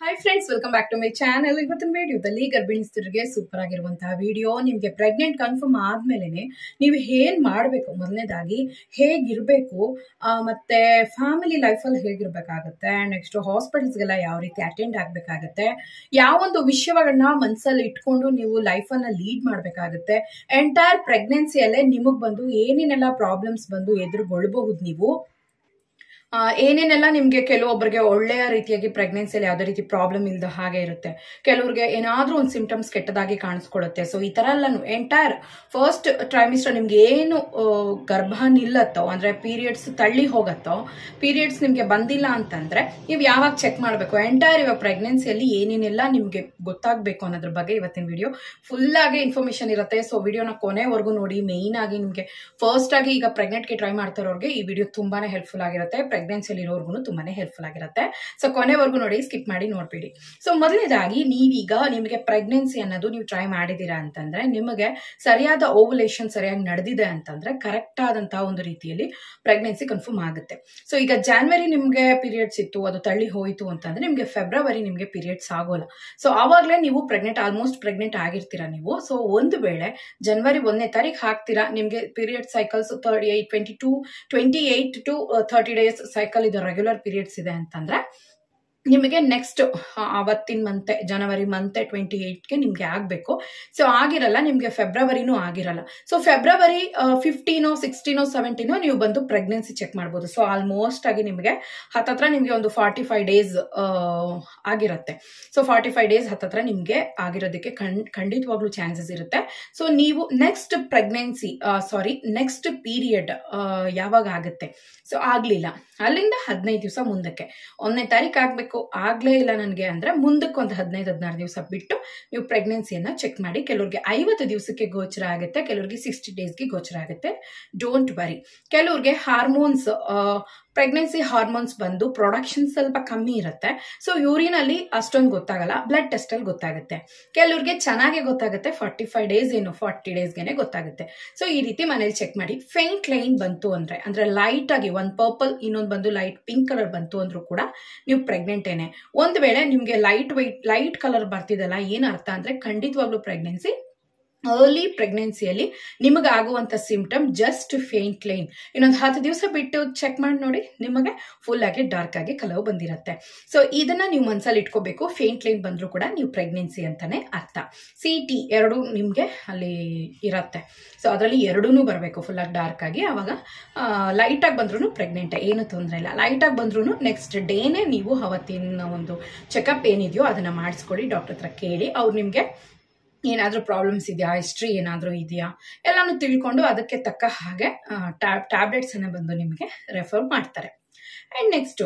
hi friends welcome back to my channel ಇವತ್ತಿನ ವಿಡಿಯೋದಲ್ಲಿ ಗರ್ಭಿಣಿಸ್ತರಿಗೆ ಸೂಪರ್ ಆಗಿರುವಂತಹ ವಿಡಿಯೋ ನಿಮಗೆ ಪ್ರೆಗ್ನೆಂಟ್ ಕನ್ಫರ್ಮ್ ಆದ್ಮೇಲೆ ನೀವು ಏನ್ ಮಾಡಬೇಕು ಮೊದಲನೇದಾಗಿ ಹೇಗಿರಬೇಕು ಮತ್ತೆ ಫ್ಯಾಮಿಲಿ ಲೈಫಲ್ಲಿ ಹೇಗಿರ್ಬೇಕಾಗತ್ತೆ ನೆಕ್ಸ್ಟ್ ಹಾಸ್ಪಿಟಲ್ಸ್ಗೆಲ್ಲ ಯಾವ ರೀತಿ ಅಟೆಂಡ್ ಆಗಬೇಕಾಗತ್ತೆ ಯಾವೊಂದು ವಿಷಯಗಳನ್ನ ಮನಸ್ಸಲ್ಲಿ ಇಟ್ಕೊಂಡು ನೀವು ಲೈಫನ್ನ ಲೀಡ್ ಮಾಡಬೇಕಾಗತ್ತೆ ಎಂಟೈರ್ ಪ್ರೆಗ್ನೆನ್ಸಿಯಲ್ಲೇ ನಿಮಗೆ ಬಂದು ಏನೇನೆಲ್ಲ ಪ್ರಾಬ್ಲಮ್ಸ್ ಬಂದು ಎದುರುಗೊಳ್ಬಹುದು ನೀವು ಆ, ಏನೇನೆಲ್ಲ ನಿಮಗೆ ಕೆಲವೊಬ್ಬರಿಗೆ ಒಳ್ಳೆಯ ರೀತಿಯಾಗಿ ಪ್ರೆಗ್ನೆನ್ಸಿಯಲ್ಲಿ ಯಾವುದೇ ರೀತಿ ಪ್ರಾಬ್ಲಮ್ ಇಲ್ಲದ ಹಾಗೆ ಇರುತ್ತೆ ಕೆಲವ್ರಿಗೆ ಏನಾದರೂ ಒಂದು ಸಿಂಪ್ಟಮ್ಸ್ ಕೆಟ್ಟದಾಗಿ ಕಾಣಿಸ್ಕೊಳ್ಳುತ್ತೆ ಸೊ ಈ ಥರ ಎಲ್ಲನೂ ಎಂಟೈರ್ ಫಸ್ಟ್ ಟ್ರೈಮಿಸ್ಟರ್ ನಿಮ್ಗೆ ಏನು ಆ, ಗರ್ಭ ನಿಲ್ಲತ್ತೋ ಅಂದರೆ ಪೀರಿಯಡ್ಸ್ ತಳ್ಳಿ ಹೋಗತ್ತೋ ಪೀರಿಯಡ್ಸ್ ನಿಮಗೆ ಬಂದಿಲ್ಲ ಅಂತಂದ್ರೆ ನೀವು ಯಾವಾಗ ಚೆಕ್ ಮಾಡಬೇಕು ಎಂಟೈರ್ ಇವಾಗ ಪ್ರೆಗ್ನೆನ್ಸಿಯಲ್ಲಿ ಏನೇನೆಲ್ಲ ನಿಮಗೆ ಗೊತ್ತಾಗಬೇಕು ಅನ್ನೋದ್ರ ಬಗ್ಗೆ ಇವತ್ತಿನ ವಿಡಿಯೋ ಫುಲ್ ಆಗಿ ಇನ್ಫಾರ್ಮೇಶನ್ ಇರುತ್ತೆ ಸೊ ವಿಡಿಯೋನ ಕೊನೆವರೆಗೂ ನೋಡಿ ಮೇಯ್ನ್ ಆಗಿ ನಿಮಗೆ ಫಸ್ಟ್ ಆಗಿ ಈಗ ಪ್ರೆಗ್ನೆಂಟ್ಗೆ ಟ್ರೈ ಮಾಡ್ತಾರೋರಿಗೆ ಈ ವಿಡಿಯೋ ತುಂಬಾನೇ ಹೆಲ್ಪ್ಫುಲ್ ಆಗಿರುತ್ತೆ ಪ್ರೆಗ್ನೆನ್ಸಿಯಲ್ಲಿ ಇರೋರ್ಗು ತುಂಬಾನೇ ಹೆಲ್ಪ್ಫುಲ್ ಆಗಿರುತ್ತೆ ಸೊ ಕೊನೆವರೆಗೂ ನೋಡಿ ಸ್ಕಿಪ್ ಮಾಡಿ ನೋಡ್ಬೇಡಿ ಸೊ ಮೊದಲನೇದಾಗಿ ನೀವೀಗ ನಿಮಗೆ ಪ್ರೆಗ್ನೆನ್ಸಿ ಅನ್ನೋದು ನೀವು ಟ್ರೈ ಮಾಡಿದ್ದೀರಾ ಅಂತಂದ್ರೆ ನಿಮಗೆ ಸರಿಯಾದ ಓವುಲೇಷನ್ ಸರಿಯಾಗಿ ನಡೆದಿದೆ ಅಂತಂದ್ರೆ ಕರೆಕ್ಟ್ ಆದಂತಹ ಒಂದು ರೀತಿಯಲ್ಲಿ ಪ್ರೆಗ್ನೆನ್ಸಿ ಕನ್ಫರ್ಮ್ ಆಗುತ್ತೆ ಸೊ ಈಗ ಜಾನ್ವರಿ ನಿಮಗೆ ಪೀರಿಯಡ್ಸ್ ಇತ್ತು ಅದು ತಳ್ಳಿ ಹೋಯಿತು ಅಂತಂದ್ರೆ ನಿಮಗೆ ಫೆಬ್ರವರಿ ನಿಮಗೆ ಪೀರಿಯಡ್ಸ್ ಆಗೋಲ್ಲ ಸೊ ಆವಾಗಲೇ ನೀವು ಪ್ರೆಗ್ನೆಂಟ್ ಆಲ್ಮೋಸ್ಟ್ ಪ್ರೆಗ್ನೆಂಟ್ ಆಗಿರ್ತೀರಾ ನೀವು ಸೊ ಒಂದು ವೇಳೆ ಜನವರಿ ಒಂದನೇ ತಾರೀಕು ಹಾಕ್ತೀರಾ ನಿಮಗೆ period cycles thirty eight twenty two twenty eight to thirty days cycle ಇದು ರೆಗ್ಯುಲರ್ ಪೀರಿಯಡ್ಸ್ ಇದೆ ಅಂತಂದ್ರೆ ನಿಮಗೆ ನೆಕ್ಸ್ಟ್ ಅವತ್ತಿನ ಮಂತೆ ಜನವರಿ ಮಂತೆ ಟ್ವೆಂಟಿ ಏಯ್ಟ್ಗೆ ನಿಮಗೆ ಆಗಬೇಕು ಸೊ ಆಗಿರಲ್ಲ ನಿಮಗೆ ಫೆಬ್ರವರಿನೂ ಆಗಿರಲ್ಲ ಸೊ ಫೆಬ್ರವರಿ ಫಿಫ್ಟೀನೋ ಸಿಕ್ಸ್ಟೀನೋ ಸೆವೆಂಟೀನೋ ನೀವು ಬಂದು ಪ್ರೆಗ್ನೆನ್ಸಿ ಚೆಕ್ ಮಾಡ್ಬೋದು ಸೊ ಆಲ್ಮೋಸ್ಟ್ ಆಗಿ ನಿಮಗೆ ಹತ್ತತ್ರ ನಿಮಗೆ ಒಂದು ಫಾರ್ಟಿ ಫೈವ್ ಡೇಸ್ ಆಗಿರುತ್ತೆ ಸೊ ಫಾರ್ಟಿ ಫೈವ್ ಡೇಸ್ ಹತ್ತತ್ರ ನಿಮಗೆ ಆಗಿರೋದಕ್ಕೆ ಖಂಡ್ ಖಂಡಿತವಾಗ್ಲೂ ಚಾನ್ಸಸ್ ಇರುತ್ತೆ ಸೊ ನೀವು next pregnancy sorry next period ಯಾವಾಗ ಆಗುತ್ತೆ ಸೊ ಆಗಲಿಲ್ಲ ಅಲ್ಲಿಂದ ಹದಿನೈದು ದಿವಸ ಮುಂದಕ್ಕೆ ಒಂದನೇ ತಾರೀಕು ಆಗಬೇಕು ಆಗಲೇ ಇಲ್ಲ ನನಗೆ ಅಂದರೆ ಮುಂದಕ್ಕೆ ಒಂದು ಹದಿನೈದು ಹದಿನಾರು ದಿವಸ ಬಿಟ್ಟು ನೀವು ಪ್ರೆಗ್ನೆನ್ಸಿಯನ್ನು ಚೆಕ್ ಮಾಡಿ ಕೆಲವ್ರಿಗೆ ಐವತ್ತು ದಿವಸಕ್ಕೆ ಗೋಚರ ಆಗುತ್ತೆ ಕೆಲವ್ರಿಗೆ ಸಿಕ್ಸ್ಟಿ ಡೇಸ್ಗೆ ಗೋಚರ ಆಗುತ್ತೆ ಡೋಂಟ್ ವರಿ ಕೆಲವ್ರಿಗೆ ಹಾರ್ಮೋನ್ಸ್ ಪ್ರೆಗ್ನೆನ್ಸಿ ಹಾರ್ಮೋನ್ಸ್ ಬಂದು ಪ್ರೊಡಕ್ಷನ್ ಸ್ವಲ್ಪ ಕಮ್ಮಿ ಇರುತ್ತೆ ಸೊ ಯೂರಿನಲ್ಲಿ ಅಷ್ಟೊಂದು ಗೊತ್ತಾಗಲ್ಲ ಬ್ಲಡ್ ಟೆಸ್ಟಲ್ಲಿ ಗೊತ್ತಾಗುತ್ತೆ ಕೆಲವ್ರಿಗೆ ಚೆನ್ನಾಗೆ ಗೊತ್ತಾಗುತ್ತೆ ಫಾರ್ಟಿ ಫೈವ್ ಡೇಸ್ ಏನು ಫಾರ್ಟಿ ಡೇಸ್ಗೆ ಗೊತ್ತಾಗುತ್ತೆ ಸೊ ಈ ರೀತಿ ಮನೇಲಿ ಚೆಕ್ ಮಾಡಿ ಫೇಂಟ್ ಲೈನ್ ಬಂತು ಅಂದರೆ ಅಂದರೆ ಲೈಟ್ ಆಗಿ ಒಂದು ಪರ್ಪಲ್ ಇನ್ನೊಂದು ಬಂದು ಲೈಟ್ ಪಿಂಕ್ ಕಲರ್ ಬಂತು ಅಂದ್ರೂ ಕೂಡ ನೀವು ಪ್ರೆಗ್ನೆಂಟ್ ಏನೇ ಒಂದು ವೇಳೆ ನಿಮಗೆ ಲೈಟ್ ವೈಟ್ ಲೈಟ್ ಕಲರ್ ಬರ್ತಿದೆಲ್ಲ ಏನು ಅರ್ಥ ಅಂದರೆ ಖಂಡಿತವಾಗ್ಲೂ ಪ್ರೆಗ್ನೆನ್ಸಿ ಅರ್ಲಿ ಪ್ರೆಗ್ನೆನ್ಸಿಯಲ್ಲಿ ನಿಮಗೆ ಆಗುವಂಥ ಸಿಂಪ್ಟಮ್ ಜಸ್ಟ್ ಫೇಂಟ್ ಲೈನ್ ಇನ್ನೊಂದು ಹತ್ತು ದಿವಸ ಬಿಟ್ಟು ಚೆಕ್ ಮಾಡಿ ನೋಡಿ ನಿಮಗೆ ಫುಲ್ ಆಗಿ ಡಾರ್ಕ್ ಆಗಿ ಕಲವು ಬಂದಿರುತ್ತೆ ಸೊ ಇದನ್ನ ನೀವು ಮನಸ್ಸಲ್ಲಿ ಇಟ್ಕೋಬೇಕು ಫೇಂಟ್ ಲೈನ್ ಬಂದರೂ ಕೂಡ ನೀವು ಪ್ರೆಗ್ನೆನ್ಸಿ ಅಂತಾನೆ ಅರ್ಥ ಸಿ ಟಿ ಎರಡು ನಿಮಗೆ ಅಲ್ಲಿ ಇರುತ್ತೆ ಸೊ ಅದರಲ್ಲಿ ಎರಡೂ ಬರಬೇಕು ಫುಲ್ ಆಗಿ ಡಾರ್ಕ್ ಆಗಿ ಆವಾಗ ಲೈಟಾಗಿ ಬಂದ್ರೂ ಪ್ರೆಗ್ನೆಂಟ್ ಏನು ತೊಂದರೆ ಇಲ್ಲ ಲೈಟಾಗಿ ಬಂದ್ರೂ ನೆಕ್ಸ್ಟ್ ಡೇನೇ ನೀವು ಅವತ್ತಿನ ಒಂದು ಚೆಕಪ್ ಏನಿದೆಯೋ ಅದನ್ನು ಮಾಡಿಸ್ಕೊಡಿ ಡಾಕ್ಟರ್ ಹತ್ರ ಕೇಳಿ ಅವ್ರು ನಿಮಗೆ ಏನಾದರೂ ಪ್ರಾಬ್ಲಮ್ಸ್ ಇದೆಯಾ ಹಿಸ್ಟ್ರಿ ಏನಾದರೂ ಇದೆಯಾ ಎಲ್ಲಾನು ತಿಳ್ಕೊಂಡು ಅದಕ್ಕೆ ತಕ್ಕ ಹಾಗೆ ಟ್ಯಾಬ್ ಟ್ಯಾಬ್ಲೆಟ್ಸನ್ನು ಬಂದು ನಿಮಗೆ ರೆಫರ್ ಮಾಡ್ತಾರೆ ಆ್ಯಂಡ್ ನೆಕ್ಸ್ಟು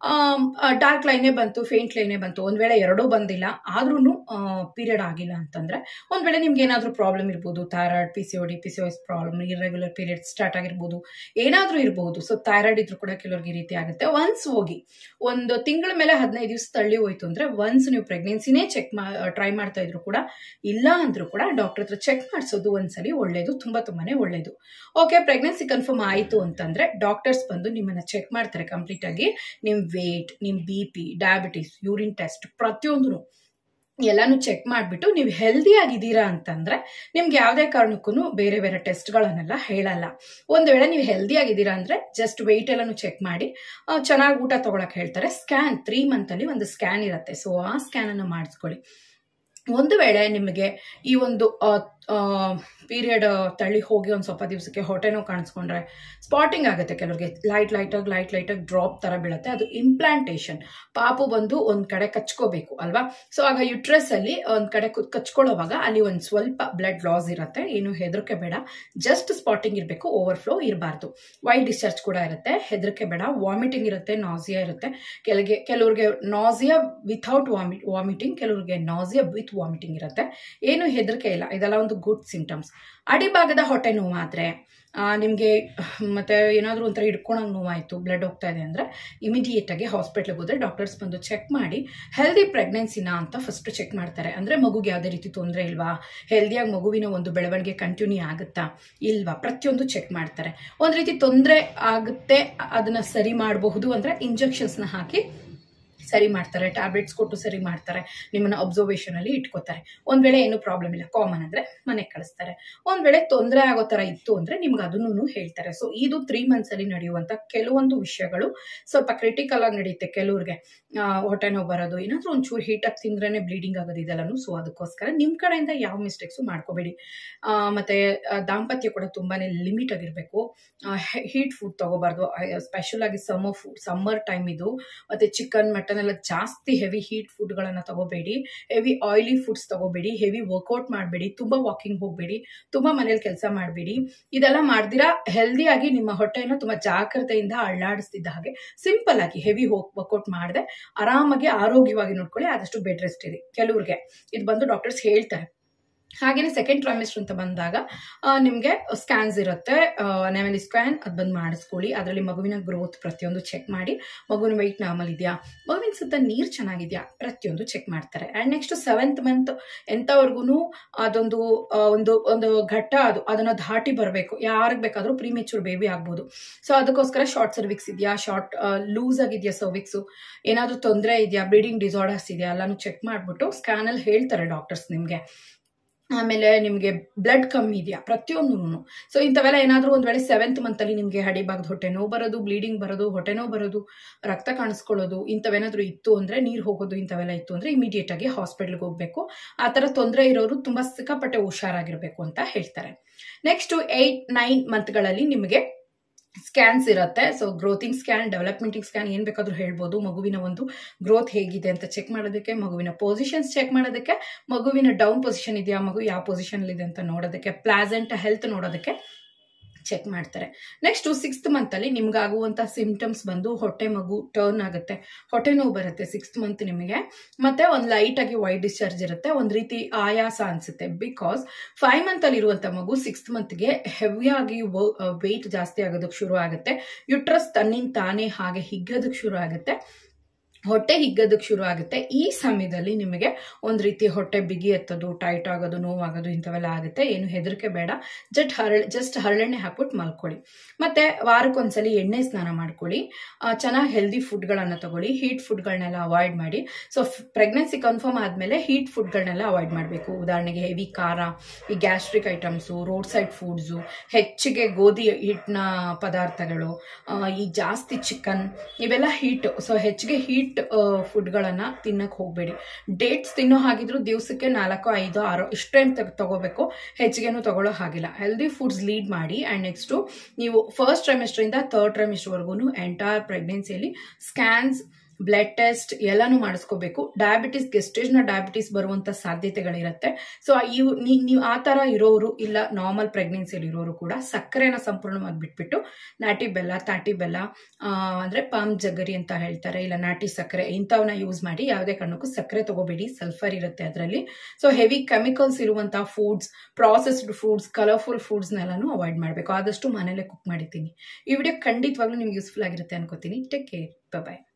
ಡಾರ್ಕ್ ಲೈನೇ ಬಂತು ಫೇಂಟ್ ಲೈನೇ ಬಂತು ಒಂದು ವೇಳೆ ಎರಡೂ ಬಂದಿಲ್ಲ ಆದ್ರೂ ಪೀರಿಯಡ್ ಆಗಿಲ್ಲ ಅಂತಂದರೆ ಒಂದು ವೇಳೆ ನಿಮ್ಗೆ ಏನಾದರೂ ಪ್ರಾಬ್ಲಮ್ ಇರ್ಬೋದು thyroid P C O D P C S problem irregular period start ಆಗಿರ್ಬೋದು ಏನಾದರೂ ಇರ್ಬೋದು ಸೊ ಥೈರಾಯ್ಡ್ ಇದ್ರೂ ಕೂಡ ಕೆಲವ್ರಿಗೆ ಈ ರೀತಿ ಆಗುತ್ತೆ ಒನ್ಸ್ ಹೋಗಿ ಒಂದು ತಿಂಗಳ ಮೇಲೆ ಹದಿನೈದು ದಿವಸ ತಳ್ಳಿ ಹೋಯ್ತು ಅಂದರೆ ಒನ್ಸ್ ನೀವು ಪ್ರೆಗ್ನೆನ್ಸಿನೇ ಚೆಕ್ ಮಾ ಟ್ರೈ ಮಾಡ್ತಾ ಇದ್ರು ಕೂಡ ಇಲ್ಲ ಅಂದರೂ ಕೂಡ ಡಾಕ್ಟರ್ ಹತ್ರ ಚೆಕ್ ಮಾಡಿಸೋದು ಒಂದ್ಸಲಿ ಒಳ್ಳೇದು ತುಂಬ ತುಂಬಾನೇ ಒಳ್ಳೇದು ಓಕೆ ಪ್ರೆಗ್ನೆನ್ಸಿ ಕನ್ಫರ್ಮ್ ಆಯಿತು ಅಂತಂದರೆ ಡಾಕ್ಟರ್ಸ್ ಬಂದು ನಿಮ್ಮನ್ನು ಚೆಕ್ ಮಾಡ್ತಾರೆ ಕಂಪ್ಲೀಟ್ ಆಗಿ ನಿಮ್ಮ ವೇಟ್ ನಿಮ್ಮ B P diabetes urine test ಪ್ರತಿಯೊಂದು ಎಲ್ಲಾನು ಚೆಕ್ ಮಾಡಿಬಿಟ್ಟು ನೀವು ಹೆಲ್ದಿ ಆಗಿದ್ದೀರಾ ಅಂತಂದ್ರೆ ನಿಮ್ಗೆ ಯಾವುದೇ ಕಾರಣಕ್ಕೂ ಬೇರೆ ಬೇರೆ ಟೆಸ್ಟ್ಗಳನ್ನೆಲ್ಲ ಹೇಳಲ್ಲ ಒಂದು ವೇಳೆ ನೀವು ಹೆಲ್ದಿ ಆಗಿದ್ದೀರಾ ಅಂದ್ರೆ ಜಸ್ಟ್ ವೆಯ್ಟ್ ಎಲ್ಲಾನು ಚೆಕ್ ಮಾಡಿ ಚೆನ್ನಾಗಿ ಊಟ ತಗೊಳಕ್ ಹೇಳ್ತಾರೆ ಸ್ಕ್ಯಾನ್ ತ್ರೀ ಮಂತಲ್ಲಿ ಒಂದು ಸ್ಕ್ಯಾನ್ ಇರುತ್ತೆ ಸೊ ಆ ಸ್ಕ್ಯಾನ್ ಅನ್ನು ಮಾಡಿಸ್ಕೊಳ್ಳಿ ಒಂದು ವೇಳೆ ನಿಮಗೆ ಈ ಒಂದು ಪೀರಿಯಡ್ ತಳ್ಳಿ ಹೋಗಿ ಒಂದು ಸ್ವಲ್ಪ ದಿವಸಕ್ಕೆ ಹೊಟ್ಟೆ ನೋವು ಕಾಣಿಸ್ಕೊಂಡ್ರೆ ಸ್ಪಾಟಿಂಗ್ ಆಗುತ್ತೆ ಕೆಲವ್ರಿಗೆ ಲೈಟ್ ಲೈಟಾಗಿ ಲೈಟ್ ಲೈಟಾಗಿ ಡ್ರಾಪ್ ಥರ ಬೀಳುತ್ತೆ ಅದು ಇಂಪ್ಲಾಂಟೇಷನ್ ಪಾಪು ಬಂದು ಒಂದು ಕಡೆ ಕಚ್ಕೋಬೇಕು ಅಲ್ವಾ ಸೊ ಆಗ ಯುಟ್ರಸ್ ಅಲ್ಲಿ ಒಂದು ಕಡೆ ಕುತ್ ಕಚ್ಕೊಳ್ಳೋವಾಗ ಅಲ್ಲಿ ಒಂದು ಸ್ವಲ್ಪ ಬ್ಲಡ್ ಲಾಸ್ ಇರುತ್ತೆ ಏನು ಹೆದರಿಕೆ ಬೇಡ ಜಸ್ಟ್ ಸ್ಪಾಟಿಂಗ್ ಇರಬೇಕು ಓವರ್ಫ್ಲೋ ಇರಬಾರ್ದು ವೈಟ್ ಡಿಸ್ಚಾರ್ಜ್ ಕೂಡ ಇರುತ್ತೆ ಹೆದರಿಕೆ ಬೇಡ ವಾಮಿಟಿಂಗ್ ಇರುತ್ತೆ ನಾಸಿಯಾ ಇರುತ್ತೆ ಕೆಲಗೆ ಕೆಲವ್ರಿಗೆ ನಾಸಿಯಾ ವಿಥೌಟ್ ವಾಮಿ ವಾಮಿಟಿಂಗ್ ಕೆಲವ್ರಿಗೆ ನಾಸಿಯಾ ವಿತ್ ವಾಮಿಟಿಂಗ್ ಇರುತ್ತೆ ಏನು ಹೆದರಿಕೆ ಇಲ್ಲ ಇದೆಲ್ಲ ಒಂದು ಗುಡ್ ಸಿಂಟಮ್ಸ್ ಅಡಿಭಾಗದ ಹೊಟ್ಟೆ ನೋವಾದರೆ ನಿಮಗೆ ಮತ್ತೆ ಏನಾದರೂ ಒಂಥರ ಹಿಡ್ಕೊಳಂಗೆ ನೋವಾಯಿತು ಬ್ಲಡ್ ಹೋಗ್ತಾ ಇದೆ ಅಂದರೆ ಇಮಿಡಿಯೇಟಾಗಿ ಹಾಸ್ಪಿಟ್ಲಿಗೆ ಹೋದರೆ ಡಾಕ್ಟರ್ಸ್ ಬಂದು ಚೆಕ್ ಮಾಡಿ ಹೆಲ್ದಿ ಪ್ರೆಗ್ನೆನ್ಸಿನ ಅಂತ ಫಸ್ಟ್ ಚೆಕ್ ಮಾಡ್ತಾರೆ ಅಂದರೆ ಮಗುಗೆ ಯಾವುದೇ ರೀತಿ ತೊಂದರೆ ಇಲ್ವಾ ಹೆಲ್ದಿಯಾಗಿ ಮಗುವಿನ ಒಂದು ಬೆಳವಣಿಗೆ ಕಂಟಿನ್ಯೂ ಆಗುತ್ತಾ ಇಲ್ವಾ ಪ್ರತಿಯೊಂದು ಚೆಕ್ ಮಾಡ್ತಾರೆ ಒಂದು ರೀತಿ ತೊಂದರೆ ಆಗುತ್ತೆ ಅದನ್ನು ಸರಿ ಮಾಡಬಹುದು ಅಂದರೆ ಇಂಜೆಕ್ಷನ್ಸ್ನ ಹಾಕಿ ಸರಿ ಮಾಡ್ತಾರೆ ಟ್ಯಾಬ್ಲೆಟ್ಸ್ ಕೊಟ್ಟು ಸರಿ ಮಾಡ್ತಾರೆ ನಿಮ್ಮನ್ನ ಅಬ್ಸರ್ವೇಷನ್ ಅಲ್ಲಿ ಇಟ್ಕೋತಾರೆ ಒಂದ್ ವೇಳೆ ಏನು ಪ್ರಾಬ್ಲಮ್ ಇಲ್ಲ ಕಾಮನ್ ಅಂದ್ರೆ ಮನೆಗೆ ಕಳಿಸ್ತಾರೆ ಒಂದ್ ವೇಳೆ ತೊಂದರೆ ಆಗೋ ತರ ಇತ್ತು ಅಂದ್ರೆ ನಿಮ್ಗೆ ಅದನ್ನು ಹೇಳ್ತಾರೆ ಸೊ ಇದು ತ್ರೀ ಮಂತ್ಸ್ ಅಲ್ಲಿ ನಡೆಯುವಂತ ಕೆಲವೊಂದು ವಿಷಯಗಳು ಸ್ವಲ್ಪ ಕ್ರಿಟಿಕಲ್ ಆಗಿ ನಡೆಯುತ್ತೆ ಕೆಲವ್ರಿಗೆ ಹೊಟ್ಟೆ ನೋವು ಬರೋದು ಏನಾದ್ರೂ ಒಂಚೂರು ಹೀಟ್ ಆಗಿ ತಿಂದ್ರೇನೆ ಬ್ಲೀಡಿಂಗ್ ಆಗೋದು ಇದೆಲ್ಲನು ಸೊ ಅದಕ್ಕೋಸ್ಕರ ನಿಮ್ ಕಡೆಯಿಂದ ಯಾವ ಮಿಸ್ಟೇಕ್ಸು ಮಾಡ್ಕೋಬೇಡಿ ಆ, ಮತ್ತೆ ಆ, ದಾಂಪತ್ಯ ಕೂಡ ತುಂಬಾನೇ ಲಿಮಿಟ್ ಆಗಿರ್ಬೇಕು ಹೀಟ್ ಫುಡ್ ತಗೋಬಾರ್ದು ಸ್ಪೆಷಲ್ ಆಗಿ ಸಮ್ಮರ್ ಫುಡ್ ಸಮ್ಮರ್ ಟೈಮ್ ಇದು ಮತ್ತೆ ಚಿಕನ್ ಮಟನ್ ಎಲ್ಲ ಜಾಸ್ತಿ ಹೆವಿ ಹೀಟ್ ಫುಡ್ಗಳನ್ನ ತಗೋಬೇಡಿ ಹೆವಿ ಆಯಿಲಿ ಫುಡ್ಸ್ ತಗೋಬೇಡಿ ಹೆವಿ ವರ್ಕೌಟ್ ಮಾಡಬೇಡಿ ತುಂಬಾ ವಾಕಿಂಗ್ ಹೋಗಬೇಡಿ ತುಂಬಾ ಮನೇಲಿ ಕೆಲಸ ಮಾಡಬೇಡಿ ಇದೆಲ್ಲ ಮಾಡ್ದಿರಾ ಹೆಲ್ದಿಯಾಗಿ ನಿಮ್ಮ ಹೊಟ್ಟೆಯನ್ನು ತುಂಬಾ ಜಾಗ್ರತೆಯಿಂದ ಅಳ್ಳಾಡಿಸ್ತಿದ್ದ ಹಾಗೆ ಸಿಂಪಲ್ ಆಗಿ ಹೆವಿ ವರ್ಕೌಟ್ ಮಾಡದೆ ಆರಾಮಾಗಿ ಆರೋಗ್ಯವಾಗಿ ನೋಡ್ಕೊಳ್ಳಿ ಆದಷ್ಟು ಬೆಡ್ ರೆಸ್ಟ್ ಇರಿ ಕೆಲವ್ರಿಗೆ ಇದು ಬಂದು ಡಾಕ್ಟರ್ಸ್ ಹೇಳ್ತಾರೆ ಹಾಗೇನೆ ಸೆಕೆಂಡ್ ಟ್ರೈಮಿಸ್ಟರ್ ಅಂತ ಬಂದಾಗ ನಿಮಗೆ ಸ್ಕ್ಯಾನ್ಸ್ ಇರುತ್ತೆ ನೆಮಲಿ ಸ್ಕ್ಯಾನ್ ಅದು ಬಂದು ಮಾಡಿಸ್ಕೊಳ್ಳಿ ಅದರಲ್ಲಿ ಮಗುವಿನ ಗ್ರೋತ್ ಪ್ರತಿಯೊಂದು ಚೆಕ್ ಮಾಡಿ ಮಗುವಿನ ವೆಯ್ಟ್ ನಾರ್ಮಲ್ ಇದೆಯಾ ಮಗುವಿನ ಸುತ್ತ ನೀರು ಚೆನ್ನಾಗಿದೆಯಾ ಪ್ರತಿಯೊಂದು ಚೆಕ್ ಮಾಡ್ತಾರೆ ಆ್ಯಂಡ್ ನೆಕ್ಸ್ಟ್ ಸೆವೆಂತ್ ಮಂತ್ ಎಂಥವ್ರಿಗೂ ಅದೊಂದು ಆ, ಒಂದು ಒಂದು ಘಟ್ಟ ಅದು ಅದನ್ನು ದಾಟಿ ಬರಬೇಕು ಯಾರಿಗೆ ಬೇಕಾದರೂ ಪ್ರೀಮೆಚೂರ್ ಬೇಬಿ ಆಗ್ಬೋದು ಸೊ ಅದಕ್ಕೋಸ್ಕರ ಶಾರ್ಟ್ ಸರ್ವಿಕ್ಸ್ ಇದೆಯಾ ಶಾರ್ಟ್ ಲೂಸ್ ಆಗಿದೆಯಾ ಸರ್ವಿಕ್ಸು ಏನಾದರೂ ತೊಂದರೆ ಇದೆಯಾ ಬ್ಲೀಡಿಂಗ್ ಡಿಸಾರ್ಡರ್ಸ್ ಇದೆಯಾ ಎಲ್ಲಾನು ಚೆಕ್ ಮಾಡಿಬಿಟ್ಟು ಸ್ಕ್ಯಾನಲ್ಲಿ ಹೇಳ್ತಾರೆ ಡಾಕ್ಟರ್ಸ್ ನಿಮಗೆ ಆಮೇಲೆ ನಿಮಗೆ ಬ್ಲಡ್ ಕಮ್ಮಿ ಇದೆಯಾ ಪ್ರತಿಯೊಂದು ಸೊ ಇಂಥವೆಲ್ಲ ಏನಾದರೂ ಒಂದು ವೇಳೆ ಸೆವೆಂತ್ ಮಂತಲ್ಲಿ ನಿಮಗೆ ಹಡಿಬಾಗ್ದು ಹೊಟ್ಟೆ ನೋವು ಬರೋದು ಬ್ಲೀಡಿಂಗ್ ಬರೋದು ಹೊಟ್ಟೆ ನೋವು ಬರೋದು ರಕ್ತ ಕಾಣಿಸ್ಕೊಳ್ಳೋದು ಇಂಥವೇನಾದರೂ ಇತ್ತು ಅಂದರೆ ನೀರು ಹೋಗೋದು ಇಂಥವೆಲ್ಲ ಇತ್ತು ಅಂದರೆ ಇಮಿಡಿಯೇಟ್ ಆಗಿ ಹಾಸ್ಪಿಟ್ಲ್ಗೆ ಹೋಗಬೇಕು ಆ ಥರ ತೊಂದರೆ ಇರೋರು ತುಂಬ ಸಿಕ್ಕಾಪಟ್ಟೆ ಹುಷಾರಾಗಿರಬೇಕು ಅಂತ ಹೇಳ್ತಾರೆ ನೆಕ್ಸ್ಟು ಏಯ್ಟ್ ನೈನ್ ಮಂತ್ಗಳಲ್ಲಿ ನಿಮಗೆ ಸ್ಕ್ಯಾನ್ಸ್ ಇರುತ್ತೆ so growthing scan developmenting scan ಏನ್ ಬೇಕಾದ್ರೂ ಹೇಳ್ಬೋದು ಮಗುವಿನ ಒಂದು ಗ್ರೋತ್ ಹೇಗಿದೆ ಅಂತ ಚೆಕ್ ಮಾಡೋದಕ್ಕೆ ಮಗುವಿನ ಪೊಸಿಷನ್ಸ್ ಚೆಕ್ ಮಾಡೋದಕ್ಕೆ ಮಗುವಿನ ಡೌನ್ ಪೊಸಿಷನ್ ಇದೆಯಾ ಮಗು ಯಾವ ಪೊಸಿಷನ್ ಇದೆ ಅಂತ ನೋಡೋದಕ್ಕೆ ಪ್ಲಾಸೆಂಟ್ ಹೆಲ್ತ್ ನೋಡೋದಕ್ಕೆ ಚೆಕ್ ಮಾಡ್ತಾರೆ ನೆಕ್ಸ್ಟ್ ಸಿಕ್ಸ್ತ್ ಮಂತ್ ಅಲ್ಲಿ ನಿಮ್ಗೆ ಆಗುವಂತ ಸಿಂಪ್ಟಮ್ಸ್ ಬಂದು ಹೊಟ್ಟೆ ಮಗು ಟರ್ನ್ ಆಗುತ್ತೆ ಹೊಟ್ಟೆ ನೋವು ಬರುತ್ತೆ ಸಿಕ್ಸ್ತ್ ಮಂತ್ ನಿಮಗೆ ಮತ್ತೆ ಒಂದು ಲೈಟ್ ಆಗಿ ವೈಟ್ ಡಿಸ್ಚಾರ್ಜ್ ಇರುತ್ತೆ ಒಂದ್ ರೀತಿ ಆಯಾಸ ಅನ್ಸುತ್ತೆ ಬಿಕಾಸ್ ಫೈವ್ ಮಂತ್ ಅಲ್ಲಿ ಇರುವಂತ ಮಗು ಸಿಕ್ಸ್ತ್ ಮಂತ್ಗೆ ಹೆವಿಯಾಗಿ ವೆಯ್ಟ್ ಜಾಸ್ತಿ ಆಗೋದಕ್ಕೆ ಶುರು ಆಗುತ್ತೆ ಯುಟ್ರಸ್ ತನ್ನಿಂದ ತಾನೇ ಹಾಗೆ ಹಿಗ್ಗೋದಕ್ಕೆ ಶುರು ಆಗುತ್ತೆ ಹೊಟ್ಟೆ ಹಿಗ್ಗೋದಕ್ಕೆ ಶುರು ಆಗುತ್ತೆ ಈ ಸಮಯದಲ್ಲಿ ನಿಮಗೆ ಒಂದು ರೀತಿ ಹೊಟ್ಟೆ ಬಿಗಿ ಎತ್ತೋದು ಟೈಟ್ ಆಗೋದು ನೋವಾಗೋದು ಇಂಥವೆಲ್ಲ ಆಗುತ್ತೆ ಏನು ಹೆದರಿಕೆ ಬೇಡ ಜಸ್ಟ್ ಹರಳೆ ಜಸ್ಟ್ ಹರಳೆಣ್ಣೆ ಹಾಕ್ಬಿಟ್ಟು ಮಲ್ಕೊಳ್ಳಿ ಮತ್ತೆ ವಾರಕ್ಕೊಂದ್ಸಲಿ ಎಣ್ಣೆ ಸ್ನಾನ ಮಾಡ್ಕೊಳ್ಳಿ ಚೆನ್ನಾಗಿ ಹೆಲ್ದಿ ಫುಡ್ಗಳನ್ನು ತಗೊಳ್ಳಿ ಹೀಟ್ ಫುಡ್ಗಳನ್ನೆಲ್ಲ ಅವಾಯ್ಡ್ ಮಾಡಿ ಸೊ ಪ್ರೆಗ್ನೆನ್ಸಿ ಕನ್ಫರ್ಮ್ ಆದಮೇಲೆ ಹೀಟ್ ಫುಡ್ಗಳನ್ನೆಲ್ಲ ಅವಾಯ್ಡ್ ಮಾಡಬೇಕು ಉದಾಹರಣೆಗೆ ಹೆವಿ ಖಾರ ಈ gastric items roadside foods ಹೆಚ್ಚಿಗೆ ಗೋಧಿ ಹಿಟ್ಟಿನ ಪದಾರ್ಥಗಳು ಆ, ಈ ಜಾಸ್ತಿ ಚಿಕನ್ ಇವೆಲ್ಲ ಹೀಟ್ ಸೊ ಹೆಚ್ಚಿಗೆ ಹೀಟ್ ಫುಡ್ಗಳನ್ನು ತಿನ್ನಕ್ಕೆ ಹೋಗಬೇಡಿ ಡೇಟ್ಸ್ ತಿನ್ನೋ ಹಾಗಿದ್ರು ದಿವಸಕ್ಕೆ ನಾಲ್ಕು ಐದು ಆರು ಇಷ್ಟೇ ತಗೋಬೇಕು ಹೆಚ್ಚಿಗೆನೂ ತಗೊಳ್ಳೋ ಹಾಗಿಲ್ಲ ಹೆಲ್ದಿ ಫುಡ್ಸ್ ಲೀಡ್ ಮಾಡಿ ಆ್ಯಂಡ್ ನೆಕ್ಸ್ಟು ನೀವು ಫಸ್ಟ್ ಟ್ರೈಮಿಸ್ಟ್ರಿಂದ ಥರ್ಡ್ ಟ್ರೈಮಿಸ್ಟ್ವರೆಗೂ ಎಂಟೈರ್ ಪ್ರೆಗ್ನೆನ್ಸಿಯಲ್ಲಿ ಸ್ಕ್ಯಾನ್ಸ್ ಬ್ಲಡ್ ಟೆಸ್ಟ್ ಎಲ್ಲಾನು ಮಾಡಿಸ್ಕೋಬೇಕು ಡಯಾಬಿಟಿಸ್ ಗೆಸ್ಟೇಜ್ನ ಡಯಾಬಿಟಿಸ್ ಬರುವಂತ ಸಾಧ್ಯತೆಗಳಿರುತ್ತೆ ಸೊ ಇವು ನೀವು ಆ ಥರ ಇರೋರು ಇಲ್ಲ ನಾರ್ಮಲ್ ಪ್ರೆಗ್ನೆನ್ಸಿಯಲ್ಲಿ ಇರೋರು ಕೂಡ ಸಕ್ಕರೆನ ಸಂಪೂರ್ಣವಾಗಿ ಬಿಟ್ಬಿಟ್ಟು ನಾಟಿ ಬೆಲ್ಲ ತಾಟಿ ಬೆಲ್ಲ ಆ, ಅಂದ್ರೆ ಪಾಮ್ ಜಗರಿ ಅಂತ ಹೇಳ್ತಾರೆ ಇಲ್ಲ ನಾಟಿ ಸಕ್ಕರೆ ಇಂಥವನ್ನ ಯೂಸ್ ಮಾಡಿ ಯಾವುದೇ ಕಾರಣಕ್ಕೂ ಸಕ್ಕರೆ ತಗೋಬೇಡಿ ಸಲ್ಫರ್ ಇರುತ್ತೆ ಅದರಲ್ಲಿ ಸೊ ಹೆವಿ ಕೆಮಿಕಲ್ಸ್ ಇರುವಂತಹ ಫುಡ್ಸ್ ಪ್ರಾಸೆಸ್ಡ್ ಫುಡ್ಸ್ ಕಲರ್ಫುಲ್ ಫುಡ್ಸ್ನೆಲ್ಲಾನು ಅವಾಯ್ಡ್ ಮಾಡಬೇಕು ಆದಷ್ಟು ಮನೇಲೆ ಕುಕ್ ಮಾಡಿದ್ದೀನಿ ಈ ವಿಡಿಯೋ ಖಂಡಿತವಾಗ್ಲೂ ನಿಮ್ಗೆ ಯೂಸ್ಫುಲ್ ಆಗಿರುತ್ತೆ ಅನ್ಕೋತೀನಿ ಟೇಕ್ ಕೇರ್ ಬಾಯ್